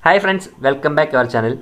hi friends welcome back our channel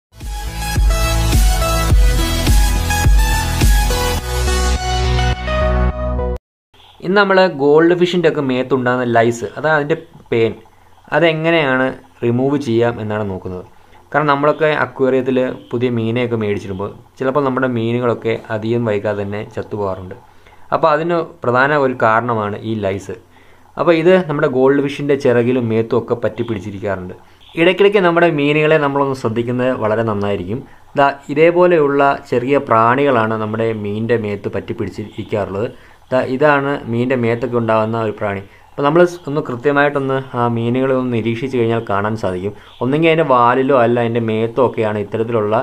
ഇന്ന് നമ്മൾ gold ഫിഷിൻ്റെ ഒക്കെ മേത്തുണ്ടാകുന്ന ലൈസ് അതായത് അതിൻ്റെ പെയിൻ അതെങ്ങനെയാണ് റിമൂവ് ചെയ്യാം എന്നാണ് നോക്കുന്നത് കാരണം നമ്മളൊക്കെ അക്വേറിയത്തിൽ പുതിയ മീനെയൊക്കെ മേടിച്ചിടുമ്പോൾ ചിലപ്പോൾ നമ്മുടെ മീനുകളൊക്കെ അധികം വൈകാതെ തന്നെ ചത്തുപോകാറുണ്ട് അപ്പോൾ അതിന് പ്രധാന ഒരു കാരണമാണ് ഈ ലൈസ് അപ്പോൾ ഇത് നമ്മുടെ ഗോൾഡ് ഫിഷിൻ്റെ ചിറകിലും മേത്തും ഒക്കെ പറ്റി പിടിച്ചിരിക്കാറുണ്ട് ഇടയ്ക്കിടയ്ക്ക് നമ്മുടെ മീനുകളെ നമ്മളൊന്ന് ശ്രദ്ധിക്കുന്നത് വളരെ നന്നായിരിക്കും ദാ ഇതേപോലെയുള്ള ചെറിയ പ്രാണികളാണ് നമ്മുടെ മീനിൻ്റെ മേത്ത് പറ്റി പിടിച്ചിരിക്കാറുള്ളത് ദാ ഇതാണ് മീനിൻ്റെ മേത്തൊക്കെ ഉണ്ടാകുന്ന ഒരു പ്രാണി അപ്പോൾ നമ്മൾ ഒന്ന് കൃത്യമായിട്ടൊന്ന് ആ മീനുകളെ ഒന്ന് നിരീക്ഷിച്ച് കഴിഞ്ഞാൽ കാണാൻ സാധിക്കും ഒന്നെങ്കിൽ അതിൻ്റെ വാലിലോ അല്ല അതിൻ്റെ മേത്തോ ഒക്കെയാണ് ഇത്തരത്തിലുള്ള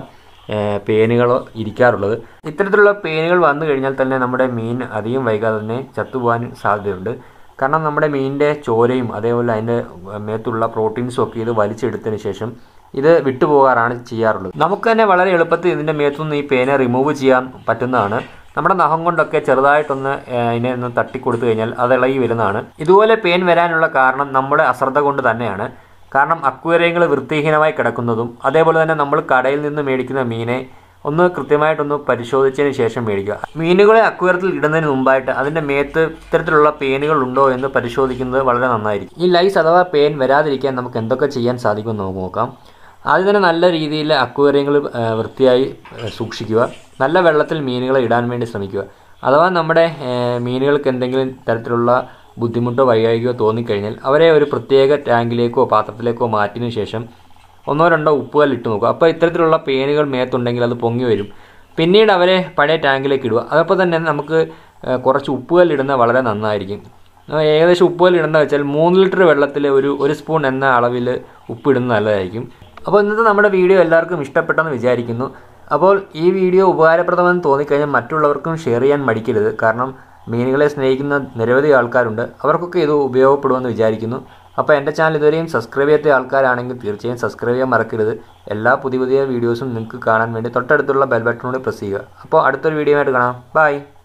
പേനുകളോ ഇരിക്കാറുള്ളത് ഇത്തരത്തിലുള്ള പേനുകൾ വന്നു കഴിഞ്ഞാൽ തന്നെ നമ്മുടെ മീൻ അധികം വൈകാതെ തന്നെ ചത്തുപോകാൻ സാധ്യതയുണ്ട് കാരണം നമ്മുടെ മീനിൻ്റെ ചോരയും അതേപോലെ അതിൻ്റെ മേത്തുള്ള പ്രോട്ടീൻസും ഒക്കെ ഇത് വലിച്ചെടുത്തതിന് ശേഷം ഇത് വിട്ടുപോകാറാണ് ചെയ്യാറുള്ളത് നമുക്ക് തന്നെ വളരെ എളുപ്പത്തിൽ ഇതിൻ്റെ മേത്തുനിന്ന് ഈ പേന റിമൂവ് ചെയ്യാൻ പറ്റുന്നതാണ് നമ്മുടെ നഖം കൊണ്ടൊക്കെ ചെറുതായിട്ടൊന്ന് ഇതിനെ ഒന്ന് തട്ടിക്കൊടുത്തു കഴിഞ്ഞാൽ അത് ഇളകി വരുന്നതാണ് ഇതുപോലെ പെയിൻ വരാനുള്ള കാരണം നമ്മുടെ അശ്രദ്ധ കൊണ്ട് തന്നെയാണ് കാരണം അക്വേറിയങ്ങൾ വൃത്തിഹീനമായി കിടക്കുന്നതും അതേപോലെ തന്നെ നമ്മൾ കടയിൽ നിന്ന് മേടിക്കുന്ന മീനെ ഒന്ന് കൃത്യമായിട്ടൊന്ന് പരിശോധിച്ചതിന് ശേഷം മേടിക്കുക മീനുകളെ അക്വേറിയത്തിൽ ഇടുന്നതിന് മുമ്പായിട്ട് അതിൻ്റെ മേത്ത് ഇത്തരത്തിലുള്ള പേനുകൾ ഉണ്ടോ എന്ന് പരിശോധിക്കുന്നത് വളരെ നന്നായിരിക്കും ഈ ലൈസ് അഥവാ പേൻ വരാതിരിക്കാൻ നമുക്ക് എന്തൊക്കെ ചെയ്യാൻ സാധിക്കുമെന്ന് നമുക്ക് നോക്കാം ആദ്യം തന്നെ നല്ല രീതിയിൽ അക്വേറിയങ്ങൾ വൃത്തിയായി സൂക്ഷിക്കുക നല്ല വെള്ളത്തിൽ മീനുകളെ ഇടാൻ വേണ്ടി ശ്രമിക്കുക അഥവാ നമ്മുടെ മീനുകൾക്ക് എന്തെങ്കിലും തരത്തിലുള്ള ബുദ്ധിമുട്ടോ വൈകാരികയോ തോന്നിക്കഴിഞ്ഞാൽ അവരെ ഒരു പ്രത്യേക ടാങ്കിലേക്കോ പാത്രത്തിലേക്കോ മാറ്റിയതിനു ശേഷം ഒന്നോ രണ്ടോ ഉപ്പുകൾ ഇട്ട് നോക്കുക അപ്പോൾ ഇത്തരത്തിലുള്ള പേനുകൾ മേത്തുണ്ടെങ്കിൽ അത് പൊങ്ങി വരും പിന്നീട് അവരെ പഴയ ടാങ്കിലേക്ക് ഇടുക അതപ്പോൾ തന്നെ നമുക്ക് കുറച്ച് ഉപ്പുകൾ ഇടുന്നത് വളരെ നന്നായിരിക്കും ഏകദേശം ഉപ്പുകൾ ഇടുന്നത് വെച്ചാൽ മൂന്ന് ലിറ്റർ വെള്ളത്തിൽ ഒരു ഒരു സ്പൂൺ എന്ന അളവിൽ ഉപ്പിടുന്നത് നല്ലതായിരിക്കും അപ്പോൾ ഇന്നത്തെ നമ്മുടെ വീഡിയോ എല്ലാവർക്കും ഇഷ്ടപ്പെട്ടെന്ന് വിചാരിക്കുന്നു അപ്പോൾ ഈ വീഡിയോ ഉപകാരപ്രദമെന്ന് തോന്നിക്കഴിഞ്ഞാൽ മറ്റുള്ളവർക്കും ഷെയർ ചെയ്യാൻ മടിക്കരുത് കാരണം മീനുകളെ സ്നേഹിക്കുന്ന നിരവധി ആൾക്കാരുണ്ട് അവർക്കൊക്കെ ഇത് ഉപയോഗപ്പെടുമെന്ന് വിചാരിക്കുന്നു അപ്പോൾ എൻ്റെ ചാനൽ ഇതുവരെയും സബ്സ്ക്രൈബ് ചെയ്യാത്ത ആൾക്കാരാണെങ്കിൽ തീർച്ചയായും സബ്സ്ക്രൈബ് ചെയ്യാൻ മറക്കരുത് എല്ലാ പുതിയ പുതിയ വീഡിയോസും നിങ്ങൾക്ക് കാണാൻ വേണ്ടി തൊട്ടടുത്തുള്ള ബെൽ ബട്ടണോട് പ്രസ് ചെയ്യുക അപ്പോൾ അടുത്തൊരു വീഡിയോ ആയിട്ട് കാണാം ബൈ